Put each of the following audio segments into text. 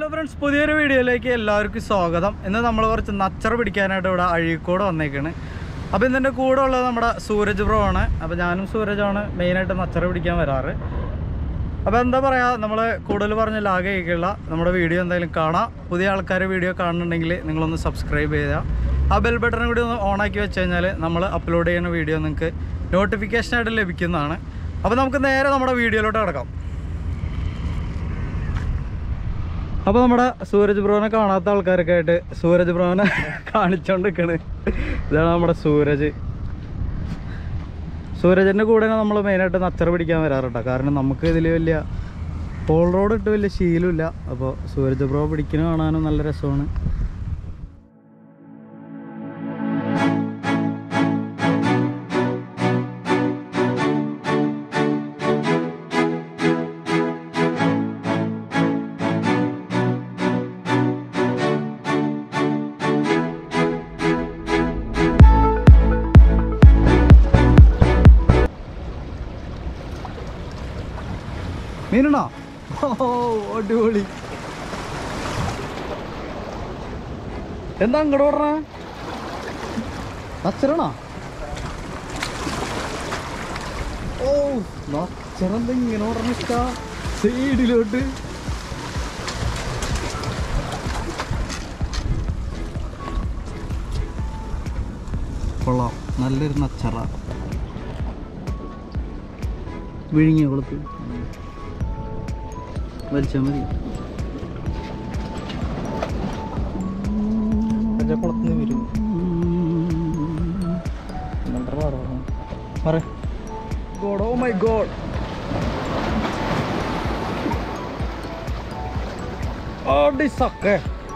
Friends പുതിയൊരു വീഡിയോയിലേക്ക് എല്ലാവർക്കും സ്വാഗതം ഇന്ന് നമ്മൾ കുറച്ച് നച്ചറ പിടിക്കാനായിട്ട് ഇവിടെ അഴീക്കോട് വന്നേക്കാണ് അപ്പോൾ ഇന്നെൻ്റെ കൂടെ ഉള്ളത് നമ്മുടെ സൂരജ് ബ്രോ ആണ് അപ്പോൾ ഞാനും സൂരജാണ് മെയിനായിട്ട് നച്ചറ പിടിക്കാൻ വരാറ് അപ്പോൾ എന്താ പറയുക നമ്മൾ കൂടുതൽ പറഞ്ഞ ലാഗ് ചെയ്യിക്കില്ല നമ്മുടെ വീഡിയോ എന്തായാലും കാണാം പുതിയ ആൾക്കാർ വീഡിയോ കാണുന്നുണ്ടെങ്കിൽ നിങ്ങളൊന്ന് സബ്സ്ക്രൈബ് ചെയ്യുക ആ ബെൽ ബട്ടൺ കൂടി ഒന്ന് ഓണാക്കി വെച്ച് കഴിഞ്ഞാൽ നമ്മൾ അപ്ലോഡ് ചെയ്യുന്ന വീഡിയോ നിങ്ങൾക്ക് നോട്ടിഫിക്കേഷനായിട്ട് ലഭിക്കുന്നതാണ് അപ്പോൾ നമുക്ക് നേരെ നമ്മുടെ വീഡിയോയിലോട്ട് കിടക്കാം അപ്പോൾ നമ്മുടെ സൂരജ് ബ്രോനെ കാണാത്ത ആൾക്കാരൊക്കെ ആയിട്ട് സൂരജ് ബ്രോനെ കാണിച്ചോണ്ടിരിക്കണ് ഇതാണ് നമ്മുടെ സൂരജ് സൂരജിൻ്റെ കൂടെ നമ്മൾ മെയിനായിട്ട് നച്ചറ പിടിക്കാൻ വരാറുണ്ട് കാരണം നമുക്ക് ഇതിൽ വലിയ പോൾ റോഡ് ഇട്ട് വലിയ ശീലമില്ല അപ്പോൾ സൂരജ് ബ്രോ പിടിക്കുന്ന കാണാനും നല്ല രസമാണ് മീനുണ്ടോ ഓ അടിപൊളി എന്താ അങ്ങോട്ട് പറഞ്ഞ നച്ചരണോ ഓ നച്ചറന്ത ഇങ്ങനെ പറഞ്ഞിട്ട സൈഡിലോട്ട് കൊള്ളാം നല്ലൊരു നച്ചറ വിഴുങ്ങിയ കുളത്ത് വലിച്ചാൽ മതി കുളത്തുനിന്ന് വരും ഗോഡ് ഓ മൈ ഗോഡ് ഓടിസൊക്കെ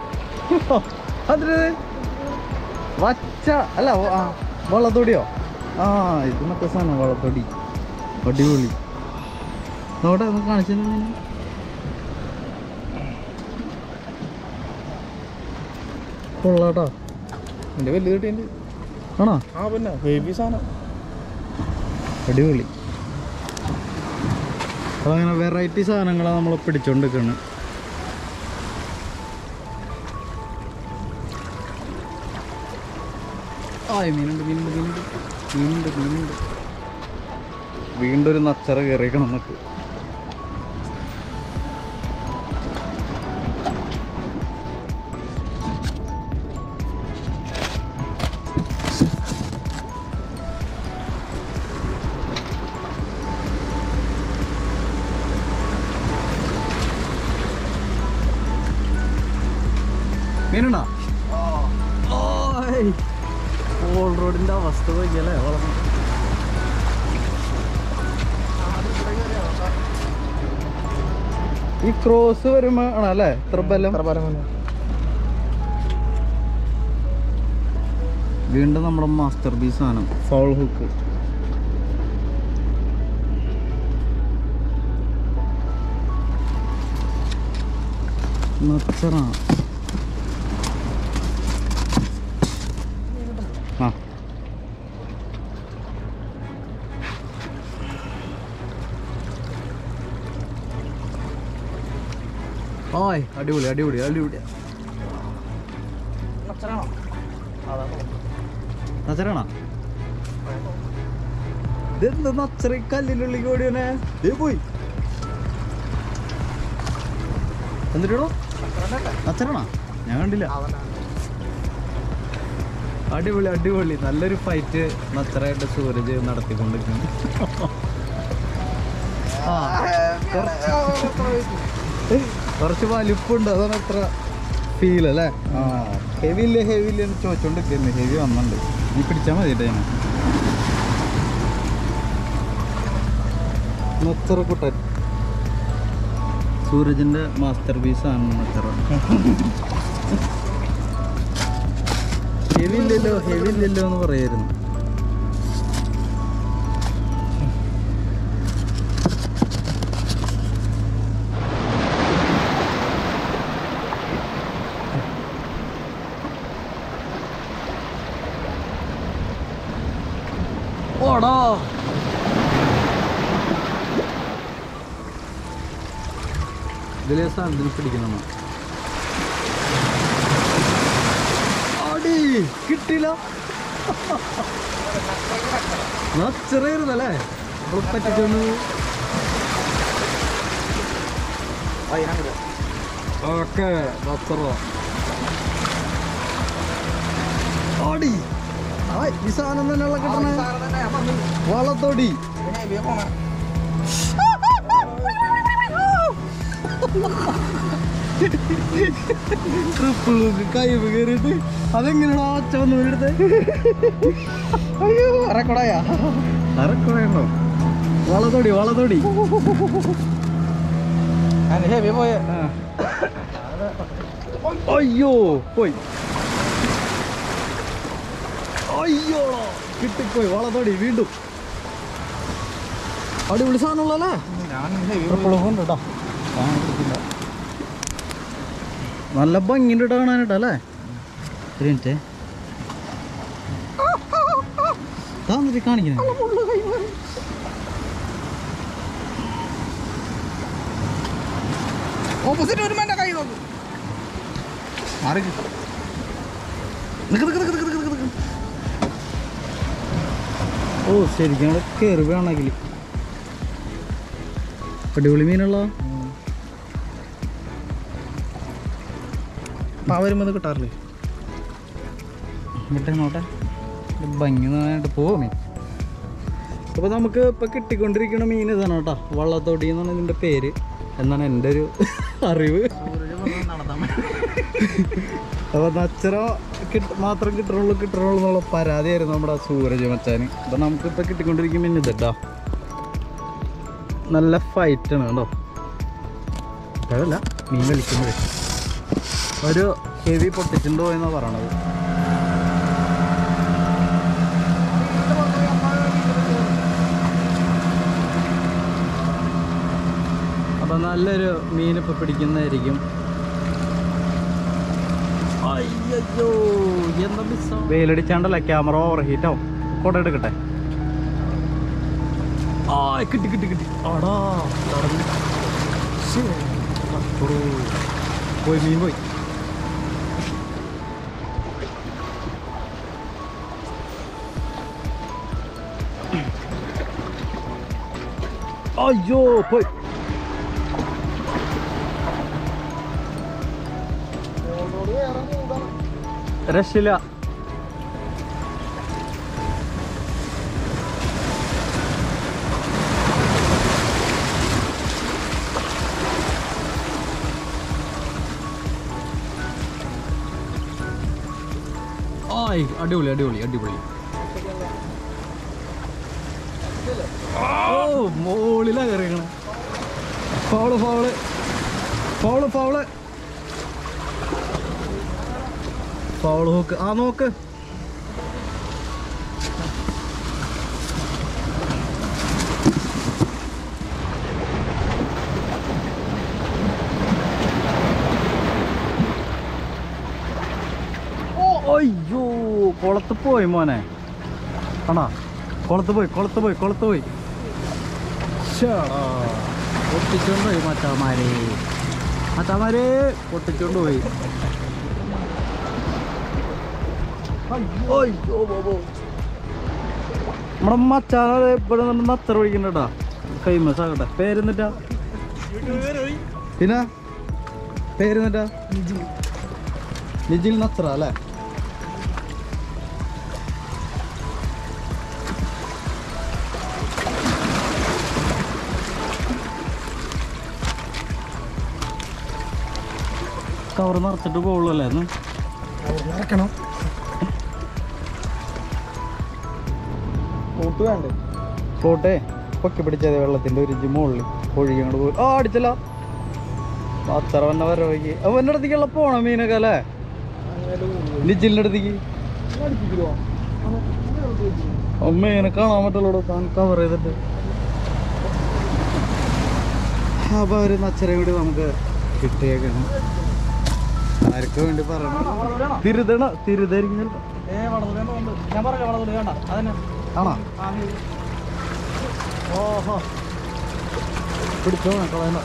അതിന് വച്ച അല്ല ഓ, ആ വള്ളത്തൊടിയോ ആ ഇത് മറ്റേ സാധനം വള്ളത്തൊടി അടിപൊളി നോട്ടെ ഒന്ന് കാണിച്ചു കൊള്ളാട്ടോ എന്റെ വലിയ കിട്ടിയുണ്ട് ആണോ ആ പിന്നെ ബേബി സാധനം അടിപൊളി അപ്പോൾ അങ്ങനെ വെറൈറ്റി സാധനങ്ങളാണ് നമ്മൾ പിടിച്ചോണ്ടിരിക്കുന്നത് ആ മീനുണ്ട് മീനുണ്ട് മീനുണ്ട് മീനുണ്ട് മീനുണ്ട് വീണ്ടും ഒരു നച്ചറ കയറിയേക്കണം നമുക്ക് മീനുണ്ടോ ഓൾ റോഡിന്റെ അവസ്ഥ നോക്കിയല്ലേ വളർന്നു ഈ ക്രോസ് വരുമ്പോ ആണല്ലേ ഇത്ര ബലം എത്ര പരം വന്നു വീണ്ടും നമ്മുടെ മാസ്റ്റർ പീസ് സാധനം ഫൗൾ ഹുക്ക് നച്ചറ ആ ഓയ് അടിപൊളി അടിപൊളി അടിപൊളി നച്ചറാണോ ഇതെന്താ നച്ചറ കല്ലിനുള്ളിൽ ഓടിയോനെ ദേ പോയി എന്നിട്ടോ നച്ചറാണോ ഞാൻ കണ്ടില്ല അടിപൊളി അടിപൊളി നല്ലൊരു ഫൈറ്റ് നച്ചറായിട്ട് സൂരജ് നടത്തിക്കൊണ്ടിരിക്കുന്നു ആ കുറച്ച് കുറച്ച് വലിപ്പുണ്ട് അതാണ് അത്ര ഫീൽ അല്ലേ ആ ഹെവി ഇല്ലേ ഹെവി ഇല്ലേ എന്ന് ചോദിച്ചോണ്ടിരിക്കുന്നു ഹെവി വന്നുണ്ട് നീ പിടിച്ചാൽ മതി കേട്ടോ ഞാൻ നച്ചറ കുട്ടൻ സൂരജിന്റെ മാസ്റ്റർ പീസ് ആണ് നച്ചറ ഹെവി ഇല്ലല്ലോ ഹെവി ഇല്ലല്ലോ എന്ന് പറയായിരുന്നു ഓടാ ഇതിലെ സാധനത്തിന് പിടിക്കണം കിട്ടിയില്ല നച്ചറായിരുന്നല്ലേ നമ്മൾ പറ്റിച്ചോണ്ട് ഓക്കെ നച്ചറ ഓടി ആ ഈ സാധനം തന്നെയുള്ള കിട്ടണേ വളത്തോടി ട്രിപ്പിൾ കൈ കയറിയിട്ട് അതെങ്ങനെയാണ് ഒച്ച വന്ന് വീടുത്തെ അയ്യോ അറക്കോടായാ അറക്കുറയണ്ടോ വളതൊടി വളതൊടി ഹെവി പോയ അയ്യോ പോയി അയ്യോ കിട്ടിപ്പോയി വളതൊടി വീണ്ടും അടിപൊളി സാധനമുള്ളല്ലേ ഞാൻ ഹെവി ട്രിപ്പിൾ കേട്ടോ നല്ല ഭംഗിൻ്റെ ഇട്ട് കാണാനിട്ട് അല്ലേ ഒരു മിനിറ്റ് താന്നിട്ട് കാണിക്കുന്നേ ഓപ്പോസിറ്റ് ഒരു മേന്റെ കൈ നോക്ക് മാറി നിക്ക് നിക്ക് നിക്ക് നിക്ക് നിക്ക് നിക്ക്. ഓ ശരിക്കും അവിടെ കയറി വേണമെങ്കിൽ അടിപൊളി മീനുള്ള വരുമ്പോൾ കിട്ടാറില്ലേ നോട്ടെ നോട്ടെ ഇത് ഭംഗി നന്നായിട്ട് പോവും മീൻ അപ്പോൾ നമുക്ക് ഇപ്പോൾ കിട്ടിക്കൊണ്ടിരിക്കുന്ന മീൻ ഇതാണ് കേട്ടോ വള്ളത്തോടി എന്നാണ് ഇതിൻ്റെ പേര് എന്നാണ് എൻ്റെ ഒരു അറിവ് അപ്പോൾ നച്ചറ കിട്ട മാത്രം കിട്ടണുള്ളൂ കിട്ടണുള്ളൂ എന്നുള്ള പരാതിയായിരുന്നു നമ്മുടെ സൂരജ് മച്ചാന് അപ്പോൾ നമുക്കിപ്പോൾ കിട്ടിക്കൊണ്ടിരിക്കും മീൻ ഇതട്ടോ നല്ല ഫൈറ്റാണ് കേട്ടോ അതല്ല മീൻ വലിക്കുമ്പോഴേ ഒരു ഹെവി പൊട്ടിച്ചിട്ടുണ്ടോ എന്നാണ് പറയണത് അപ്പൊ നല്ലൊരു മീൻ ഇപ്പൊ പിടിക്കുന്നതായിരിക്കും അയ്യോ എന്താ മിസ്സാ വെയിലടിച്ചാണ്ടല്ല ക്യാമറ ഓവർ ഹീറ്റ് ആവും ഫോട്ടോ എടുക്കട്ടെ ആ കിട്ടി കിട്ടി കിട്ടി ആടാ തടഞ്ഞു. ശ്ശേ. അപ്പടോ. പോയി മീൻ പോയി അയ്യോ പോയി രക്ഷയില്ല ആയി അടിപൊളി അടിപൊളി അടിപൊളി ഓ മോളിലാ കയറിയണ foul foul foul foul foul hook ആ നോക്ക് ഓ അയ്യോ കുളത്ത് പോയി മോനെ ആണോ കുളത്ത് പോയി കുളത്ത് പോയി കുളത്ത് പോയി ശ്ശേടാ. പൊട്ടിച്ചോണ്ട് പോയി മച്ചാമാരെ മച്ചാമാരെ പൊട്ടിച്ചോണ്ട് പോയി അയ്യോ ബോബോ നമ്മുടെ മച്ചാനെ ഇവിടെ നിന്ന് നത്തറ ഒഴിക്കണ്ടട്ടാ ഫേമസ് ആകട്ടെ പേരെന്നിട്ടാ പിന്നെ പേരെന്നിട്ടാ നിജിൽ നത്ര അല്ലേ കവർ നിറച്ചിട്ട് പോകുള്ളൂ അല്ലേ എന്ന് ഇറക്കണം കൂട്ട് വേണ്ടേ പോട്ടെ പൊക്കി പിടിച്ചത് വെള്ളത്തിന്റെ ഒരു മുകളിൽ ഒഴുകി അങ്ങോട്ട് പോയി ആ അടിച്ചല്ലോ അത്ര വന്ന വരവയ്ക്ക് അവൻ്റെ അടുത്തേക്കുള്ള പോണം മീനൊക്കെ അല്ലേ നിജിലിൻ്റെ അടുത്തേക്ക് അമ്മ ഇങ്ങനെ കാണാൻ പറ്റുള്ളൂ താൻ കവർ ചെയ്തിട്ട് അപ്പൊ ഒരു നച്ചര കൂടി നമുക്ക് കിട്ടിയേക്കണം ആർക്ക് വേണ്ടി പറയണം തിരുതണ തിരുതായിരിക്കും ചിലപ്പോ ഞാൻ പറയാം വളർന്നു വേണ്ട അതന്നെ ആണോ ഓഹോ പിടിച്ചോ കളയണ്ട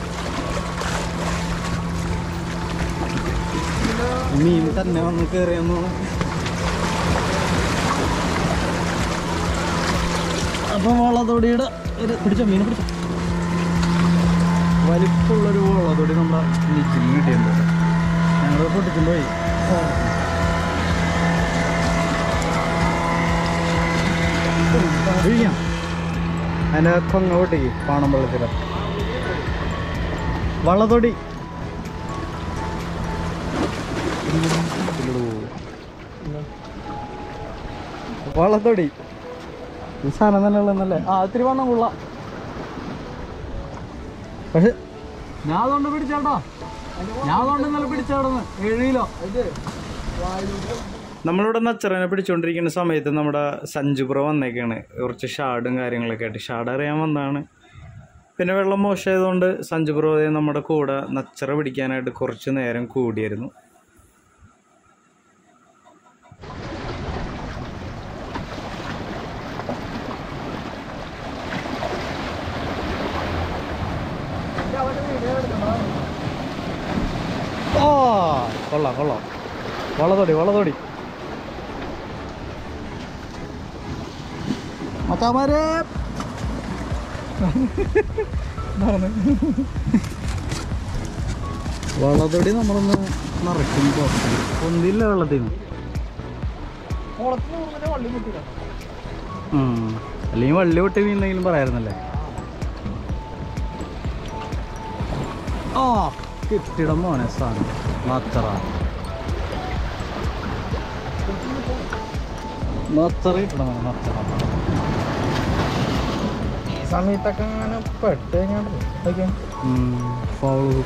മീൻ തന്നെ വന്ന് കയറിയെന്നു അപ്പൊ വളതൊടിയുടെ ഒരു പിടിച്ചോ മീൻ പിടിച്ചോ വലിപ്പമുള്ളൊരു വളതൊടി നമ്മുടെ നിച്ചിന് കിട്ടിയിട്ടുണ്ട് ഞങ്ങൾ പൊട്ടിച്ചും പോയി ഒഴിക്കാം അതിൻ്റെ കൊങ്ങ പൊട്ടിക്ക് പാണം വെള്ളത്തില വളതൊടി വളത്തൊടി ഈ സാധനം തന്നെ ഉള്ളതല്ലേ ആ ഇത്തിരി വണ്ണം കൊള്ളാം പക്ഷെ ഞാൻ അതുകൊണ്ട് പിടിച്ചേട്ടോ ഞാൻ അതുകൊണ്ട് ഇന്നലെ പിടിച്ചേടന്ന് ഏഴ് കിലോ നമ്മളിവിടെ നച്ചറനെ പിടിച്ചുകൊണ്ടിരിക്കുന്ന സമയത്ത് നമ്മുടെ സഞ്ജുപുറ വന്നേക്കാണ് കുറച്ച് ഷാഡും കാര്യങ്ങളൊക്കെ ആയിട്ട് ഷാഡ് അറിയാൻ വന്നതാണ് പിന്നെ വെള്ളം മോശമായതുകൊണ്ട് സഞ്ജുപുറ നമ്മുടെ കൂടെ നച്ചറ പിടിക്കാനായിട്ട് കുറച്ച് നേരം കൂടിയായിരുന്നു ആ കൊള്ളാം കൊള്ളാം വളതൊടി വളതൊടി മച്ചാമാരെ വളതൊടി നമ്മളൊന്ന് നിറയ്ക്കും പുറത്ത് പൊന്തില്ല വെള്ളത്തിൽ നിന്ന് ഉം. അല്ലെങ്കിൽ വള്ളി വിട്ട് വീണെങ്കിലും പറയായിരുന്നല്ലേ ആ കിട്ടിടം മോനെ സാധനം നച്ചറ നച്ചറ കിട്ടണം മോനെ നച്ചറ ഈ സമയത്തൊക്കെ അങ്ങനെ പെട്ട് കഴിഞ്ഞാൽ ഫൗള്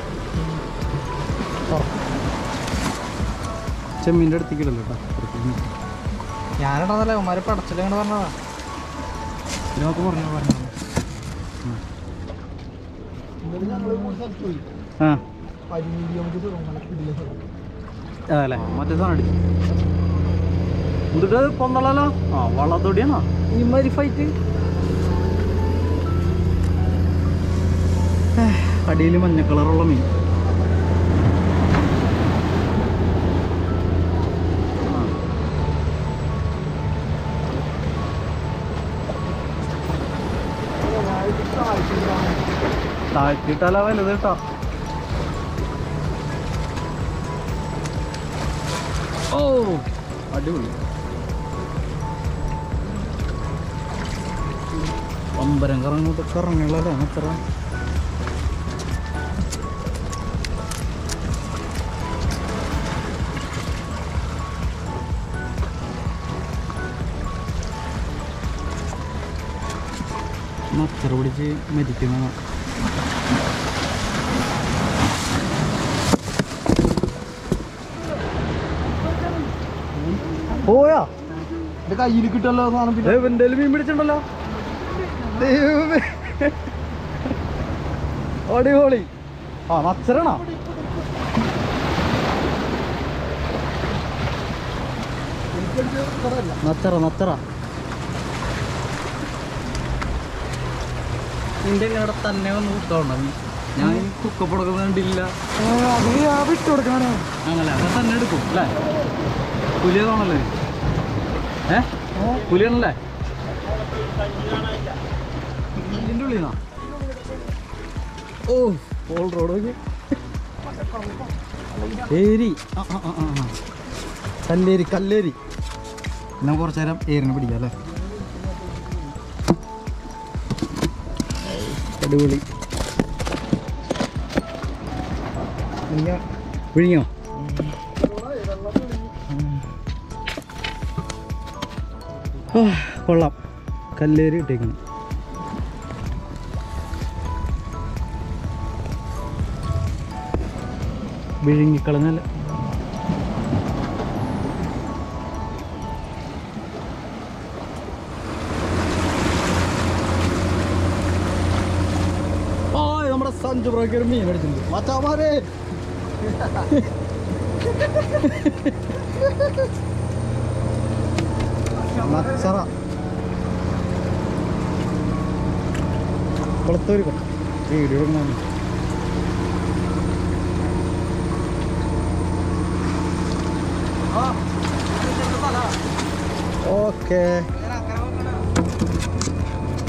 ചെമ്മീൻ്റെ അടുത്തേക്കില്ലല്ലോ കേട്ടോ ഞാനിടന്നല്ലേ ഉമാരെ പടച്ചില്ല പറഞ്ഞതാ ഇതിനൊക്കെ പറഞ്ഞു പറഞ്ഞു ആ അതല്ലേ മറ്റേ സാധനം അടിച്ചു എന്നിട്ട് പൊന്തളല്ലോ ആ വള്ളത്തൊടിയാണോ ഇമാതിരി ഫൈറ്റ് അടിയിൽ മഞ്ഞ കളറുള്ള മീൻ ആ. താഴ്ത്തിയിട്ടല്ല വലുത് കേട്ടോ ഓ അടിപൊളി പമ്പരം കറങ്ങോട്ട് കറങ്ങുള്ളതേ അത്ര മച്ചറ പിടിച്ച് മരിക്കുന്ന പോയാ എന്റെ കയ്യിൽ കിട്ടല്ലോ സാധനം പിന്നെ ഇവന്റെ മീൻ പിടിച്ചിട്ടുണ്ടല്ലോ ദൈവമേ അടിപൊളി ആ മച്ചരണ നച്ചറ നച്ചറ നിന്റെ ഇവിടെ തന്നെ ഒന്ന് കുത്തോണ്ട ഞാൻ ഈ കുക്കപ്പടക്കം കണ്ടില്ല അത് ഞാൻ വിട്ടു കൊടുക്കാനാ അങ്ങനെ അത് തന്നെ എടുക്കും അല്ലേ പുലിയതാണല്ലേ ഏ പുലിയാണല്ലേ ഇതിൻ്റെ ഉള്ളിന്നാ ഓ ഓൾ റോഡ് നോക്കി ഏരി ആ ആ ആ ആ ആ. കല്ലേരി കല്ലേരി എന്നാ കുറച്ച് നേരം ഏരിനെ പിടിക്കാം അല്ലേ അടിപൊളി വിഴിഞ്ഞോ ആ, കൊള്ളാം കല്ലേരി ഇട്ടേക്കണം വിഴുങ്ങിക്കളഞ്ഞല്ല ആ നമ്മുടെ സഞ്ജു ബ്രോക്കർ മീൻ അടിച്ചിട്ടുണ്ട് മച്ചാമാരെ മച്ചറ കുളത്തൂര് വീഡിയോ എടുക്കണം ഓക്കെ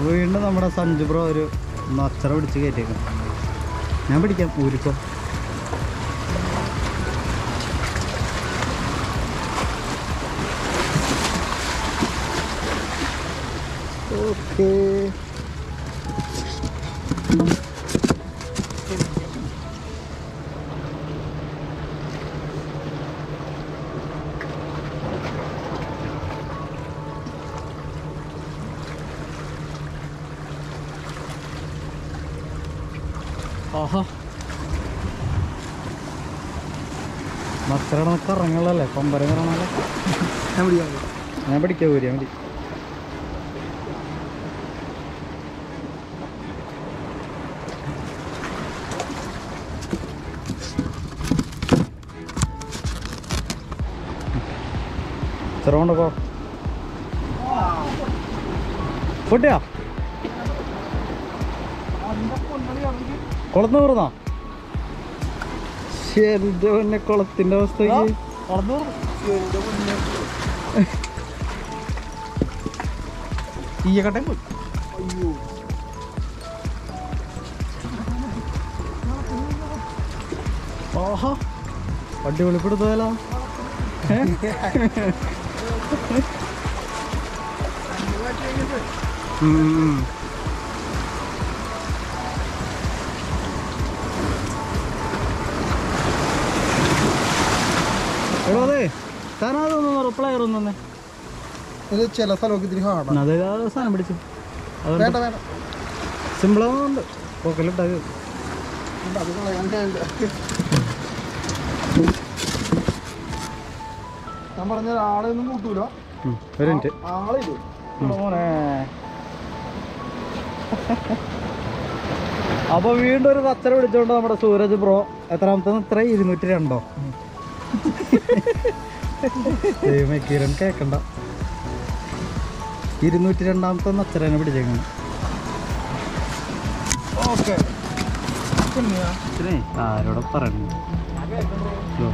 അപ്പോൾ വീണ്ടും നമ്മുടെ സഞ്ജു ബ്രോ ഒരു നച്ചറ പിടിച്ച് കയറ്റിയേക്കും ഞാൻ പിടിക്കാം ഊരിക്കോ ഓക്കേ ആഹാ മക്കളൊക്കെ ഇറങ്ങലല്ലേ കൊമ്പരം ഇറങ്ങാലോ ഞാൻ പിടിക്കാം ഞാൻ പിടിക്കാം ഊരിയാ മതി ചെറുകൊണ്ടോ പൊട്ടിയാ കുളത്ത് വീറുന്നോ എന്റെ പിന്നെ കുളത്തിന്റെ അവസ്ഥയ്ക്ക് തീയക്കട്ടെ പോയി അയ്യോ ഓഹോ വണ്ടി വെളിപ്പെടുത്തോലോ എടോ അതെ താനതൊന്നും റിപ്ലയർ ഒന്നും ഇത് ചില സ്ഥലമൊക്കെ ഇത്തിരി ഹാർഡാണ് അത് ആ സാധനം പിടിച്ചു വേണ്ട വേണ്ട സിമ്പിളാവുന്നുണ്ട് പോക്കലിട്ടത് ഉണ്ട്, അത് കളയാൻ കഴിയില്ല. ഞാൻ പറഞ്ഞ ആളെ ഒന്നും കൂട്ടൂല ഒരു മിനിറ്റ് ആളില്ലേ മോനെ അപ്പൊ വീണ്ടും ഒരു കച്ചറ പിടിച്ചോണ്ട് നമ്മുടെ സൂരജ് ബ്രോ എത്രാമത്തെ ഇത്ര ഇരുന്നൂറ്റി രണ്ടോ ദൈവമേ കിരൺ കേക്കണ്ട ഇരുന്നൂറ്റി രണ്ടാമത്തെ നച്ചരനെ പിടിച്ചേക്കുന്നു ഓക്കെ പിന്നെ ആരോടെ പറയണു ഇതോ.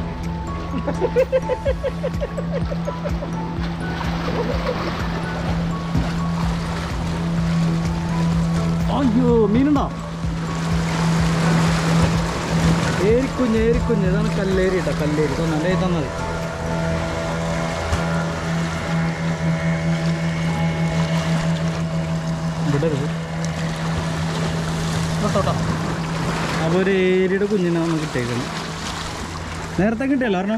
അയ്യോ മീനുണ്ടോ ഏരിക്കുഞ്ഞ് ഏരിക്കുഞ്ഞ് ഇതാണ് കല്ലേരി കേട്ടോ കല്ലേരി തന്നെ തന്നത് വിടരുത് അപ്പോൾ ഒരു ഏരിയുടെ കുഞ്ഞിനെ നമുക്ക് കിട്ടിയേക്കണം നേരത്തെ കിട്ടിയല്ലോ കാരണം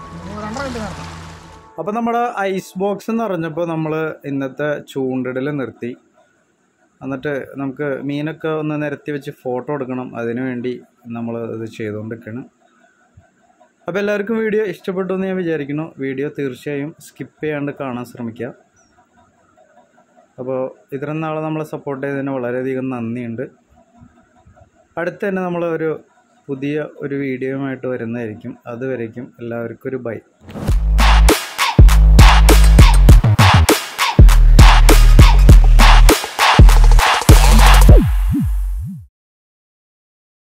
അപ്പോൾ നമ്മുടെ ഐസ് ബോക്സ് എന്ന് പറഞ്ഞപ്പോൾ നമ്മൾ ഇന്നത്തെ ചൂണ്ടിടൽ നിർത്തി എന്നിട്ട് നമുക്ക് മീനൊക്കെ ഒന്ന് നിരത്തി വെച്ച് ഫോട്ടോ എടുക്കണം അതിനു വേണ്ടി നമ്മൾ ഇത് ചെയ്തുകൊണ്ടിരിക്കുകയാണ് അപ്പോൾ എല്ലാവർക്കും വീഡിയോ ഇഷ്ടപ്പെട്ടു എന്ന് ഞാൻ വിചാരിക്കുന്നു വീഡിയോ തീർച്ചയായും സ്കിപ്പ് ചെയ്യാണ്ട് കാണാൻ ശ്രമിക്കുക അപ്പോൾ ഇത്രയും നാളെ നമ്മളെ സപ്പോർട്ട് ചെയ്തതിന് വളരെയധികം നന്ദിയുണ്ട് അടുത്ത് തന്നെ നമ്മൾ ഒരു പുതിയ ഒരു വീഡിയോയുമായിട്ട് വരുന്നതായിരിക്കും അതുവരേക്കും എല്ലാവർക്കും ഒരു ബൈ